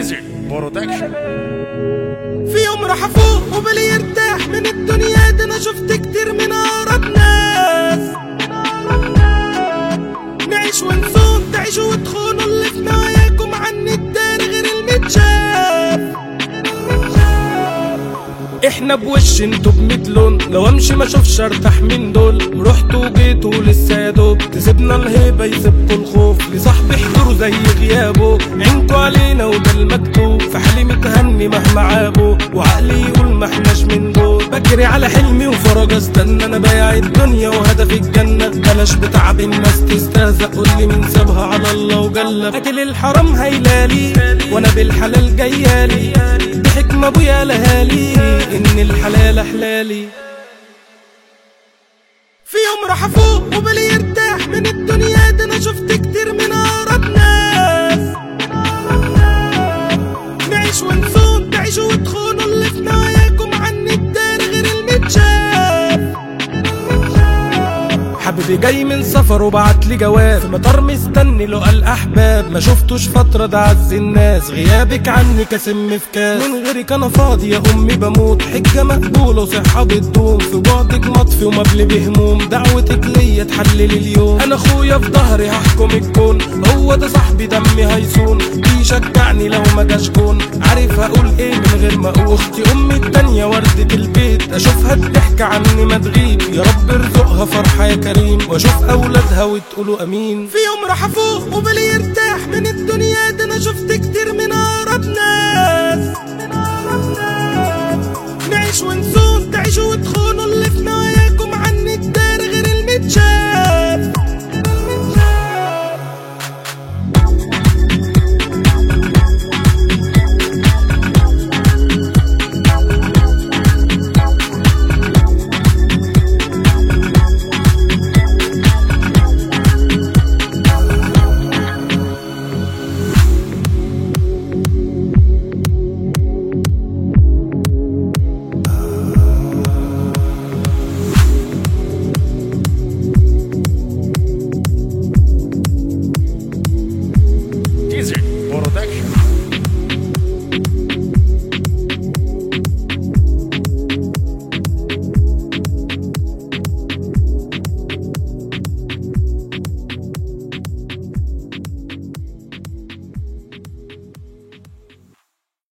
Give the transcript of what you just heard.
ميوزك برودكشن في يوم راح افوق وبالي يرتاح من الدنيا دي انا شفت كتير من اقرب ناس نعيش ونصون تعيشوا وتخونوا اللي في نواياكم عن الدار غير المتشاف احنا بوش انتوا بميت لون لو امشي ما اشوفش ارتاح من دول رحتوا وجيتوا لسه يا دوب تسيبنا الهيبه يسيبكوا الخوف لصاحبي حضوره زي غيابه عينكوا علينا وده المكتوب في حالي متهني مهما عابه وعقلي يقول ما احناش من دول بجري على حلمي وفرج استنى انا بايع الدنيا وهدفي الجنه بلاش بتعب الناس تستهزأ قول لي مين سابها على الله وجلب اكل الحرام هيلالي وانا بالحلال جيالي بحكمة ابويا لهالي ان الحلال حلالي في يوم راح افوق وبالي يرتاح من الدنيا دي انا شفت كتير من اقرب ناس نعيش ونصون تعيشوا وتخونوا اللي في نواياكم عن الدار غير المتشاف حبيبي جاي من سفر وبعت لي جواب في مطار مستني له الاحباب ما شفتوش فتره ده عز الناس غيابك عني كسم في كاس من غيرك انا فاضي يا امي بموت حجه مقبوله وصحه بتدوم في بعدك مطفي ومبلي بهموم دعوتك ليا تحلل اليوم انا اخويا في ظهري هحكم الكون هو ده صاحبي دمي هيصون بيشجعني لو ما جاش جون عارف هقول ايه من غير ما اقول اختي امي التانية وردة البيت اشوفها الضحك عني ما تغيب يا رب ارزقها فرحة يا كريم واشوف اولادها وتقولوا امين في يوم راح افوق وبالي يرتاح من الدنيا دي انا شفت كتير من اقرب ناس نعيش ونصون تعيشوا وتخونوا